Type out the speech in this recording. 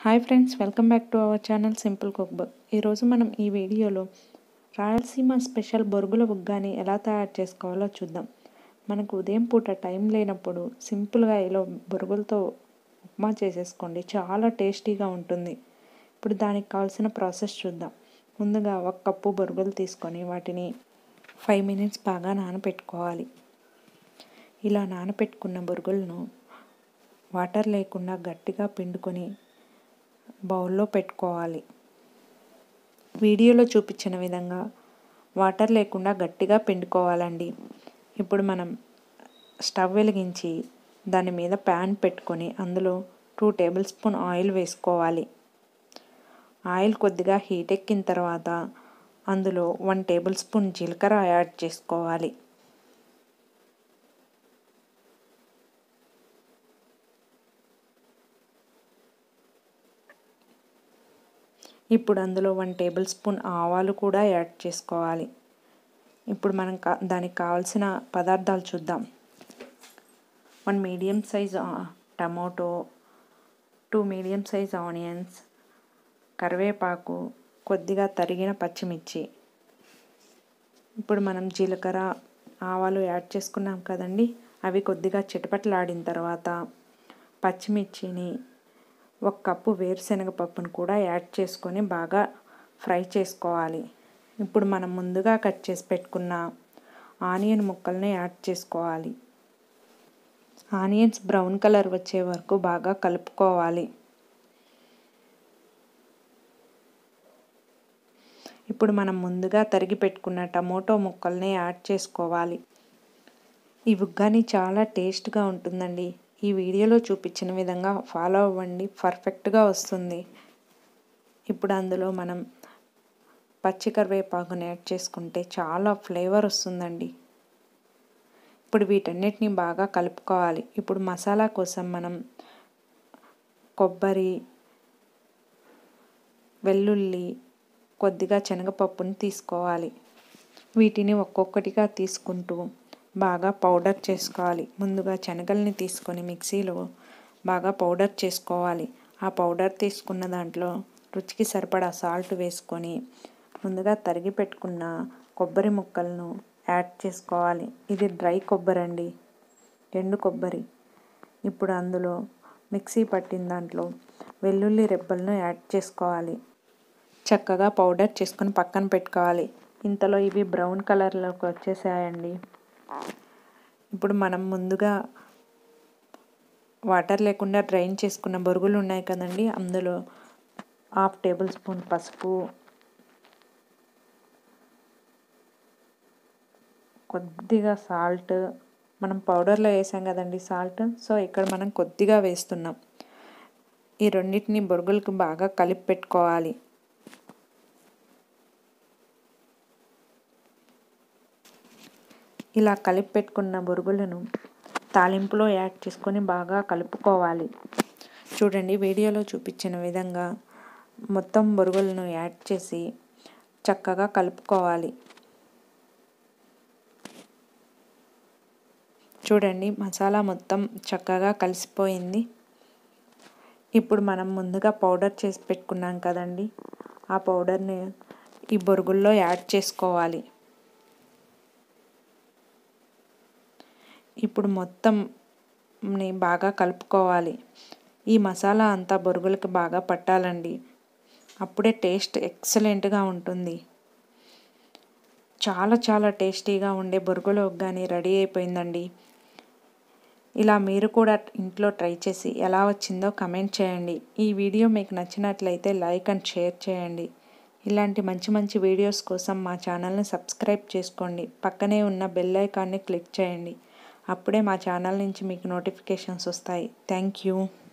hi friends welcome back to our channel simple cookbook ఈరోజు మనం ఈ వీడియోలో రాయలసీమ స్పెషల్ బొరుగుల ఉగ్గాని ఎలా తయారు చేసుకోవాలో చూద్దాం మనకు ఉదయం పూట టైం లేనప్పుడు సింపుల్గా ఇలా బొరుగులతో ఉప్మా చేసేసుకోండి చాలా టేస్టీగా ఉంటుంది ఇప్పుడు దానికి కావాల్సిన ప్రాసెస్ చూద్దాం ముందుగా ఒక కప్పు బొరుగులు తీసుకొని వాటిని ఫైవ్ మినిట్స్ బాగా నానబెట్టుకోవాలి ఇలా నానబెట్టుకున్న బొరుగులను వాటర్ లేకుండా గట్టిగా పిండుకొని బౌల్లో పెట్టుకోవాలి వీడియోలో చూపించిన విధంగా వాటర్ లేకుండా గట్టిగా పిండుకోవాలండి ఇప్పుడు మనం స్టవ్ వెలిగించి దాని మీద ప్యాన్ పెట్టుకొని అందులో టూ టేబుల్ స్పూన్ ఆయిల్ వేసుకోవాలి ఆయిల్ కొద్దిగా హీట్ ఎక్కిన తర్వాత అందులో వన్ టేబుల్ స్పూన్ జీలకర్ర యాడ్ చేసుకోవాలి ఇప్పుడు అందులో వన్ టేబుల్ స్పూన్ ఆవాలు కూడా యాడ్ చేసుకోవాలి ఇప్పుడు మనం కా దానికి కావాల్సిన పదార్థాలు చూద్దాం one medium size tomato two medium size onions కరివేపాకు కొద్దిగా తరిగిన పచ్చిమిర్చి ఇప్పుడు మనం జీలకర్ర ఆవాలు యాడ్ చేసుకున్నాం కదండి అవి కొద్దిగా చిటపటలాడిన తర్వాత పచ్చిమిర్చిని ఒక కప్పు వేరుశనగ పప్పును కూడా యాడ్ చేసుకొని బాగా ఫ్రై చేసుకోవాలి ఇప్పుడు మనం ముందుగా కట్ చేసి పెట్టుకున్న ఆనియన్ ముక్కల్ని యాడ్ చేసుకోవాలి ఆనియన్స్ బ్రౌన్ కలర్ వచ్చే వరకు బాగా కలుపుకోవాలి ఇప్పుడు మనం ముందుగా తరిగి పెట్టుకున్న టమోటో ముక్కల్ని యాడ్ చేసుకోవాలి ఈ ఉగ్గాని చాలా టేస్ట్గా ఉంటుందండి ఈ వీడియోలో చూపించిన విధంగా ఫాలో అవ్వండి పర్ఫెక్ట్గా వస్తుంది ఇప్పుడు అందులో మనం పచ్చి కరివేపాకుని యాడ్ చేసుకుంటే చాలా ఫ్లేవర్ వస్తుందండి ఇప్పుడు వీటన్నిటిని బాగా కలుపుకోవాలి ఇప్పుడు మసాలా కోసం మనం కొబ్బరి వెల్లుల్లి కొద్దిగా శనగపప్పుని తీసుకోవాలి వీటిని ఒక్కొక్కటిగా తీసుకుంటూ బాగా పౌడర్ చేసుకోవాలి ముందుగా శనగల్ని తీసుకొని మిక్సీలో బాగా పౌడర్ చేసుకోవాలి ఆ పౌడర్ తీసుకున్న దాంట్లో రుచికి సరిపడా సాల్ట్ వేసుకొని ముందుగా తరిగి పెట్టుకున్న కొబ్బరి ముక్కలను యాడ్ చేసుకోవాలి ఇది డ్రై కొబ్బరి అండి ఎండు కొబ్బరి ఇప్పుడు అందులో మిక్సీ పట్టిన దాంట్లో వెల్లుల్లి రెబ్బలను యాడ్ చేసుకోవాలి చక్కగా పౌడర్ చేసుకొని పక్కన పెట్టుకోవాలి ఇంతలో ఇవి బ్రౌన్ కలర్లోకి వచ్చేసాయండి ఇప్పుడు మనం ముందుగా వాటర్ లేకుండా డ్రైన్ చేసుకున్న బొరుగులు ఉన్నాయి కదండి అందులో హాఫ్ టేబుల్ స్పూన్ పసుపు కొద్దిగా సాల్ట్ మనం పౌడర్లో వేసాం కదండి సాల్ట్ సో ఇక్కడ మనం కొద్దిగా వేస్తున్నాం ఈ రెండింటిని బొరుగులకు బాగా కలిపి పెట్టుకోవాలి ఇలా కలిపి పెట్టుకున్న బొరుగులను తాలింపులో యాడ్ చేసుకొని బాగా కలుపుకోవాలి చూడండి వీడియోలో చూపించిన విధంగా మొత్తం బొరుగులను యాడ్ చేసి చక్కగా కలుపుకోవాలి చూడండి మసాలా మొత్తం చక్కగా కలిసిపోయింది ఇప్పుడు మనం ముందుగా పౌడర్ చేసి పెట్టుకున్నాం కదండి ఆ పౌడర్ని ఈ బొరుగుల్లో యాడ్ చేసుకోవాలి ఇప్పుడు మొత్తం బాగా కలుపుకోవాలి ఈ మసాలా అంతా బొరుగులకు బాగా పట్టాలండి అప్పుడే టేస్ట్ ఎక్సలెంట్గా ఉంటుంది చాలా చాలా టేస్టీగా ఉండే బొరుగులు కానీ రెడీ అయిపోయిందండి ఇలా మీరు కూడా ఇంట్లో ట్రై చేసి ఎలా వచ్చిందో కమెంట్ చేయండి ఈ వీడియో మీకు నచ్చినట్లయితే లైక్ అండ్ షేర్ చేయండి ఇలాంటి మంచి మంచి వీడియోస్ కోసం మా ఛానల్ని సబ్స్క్రైబ్ చేసుకోండి పక్కనే ఉన్న బెల్ ఐకాన్ని క్లిక్ చేయండి అప్పుడే మా ఛానల్ నుంచి మీకు నోటిఫికేషన్స్ వస్తాయి థ్యాంక్ యూ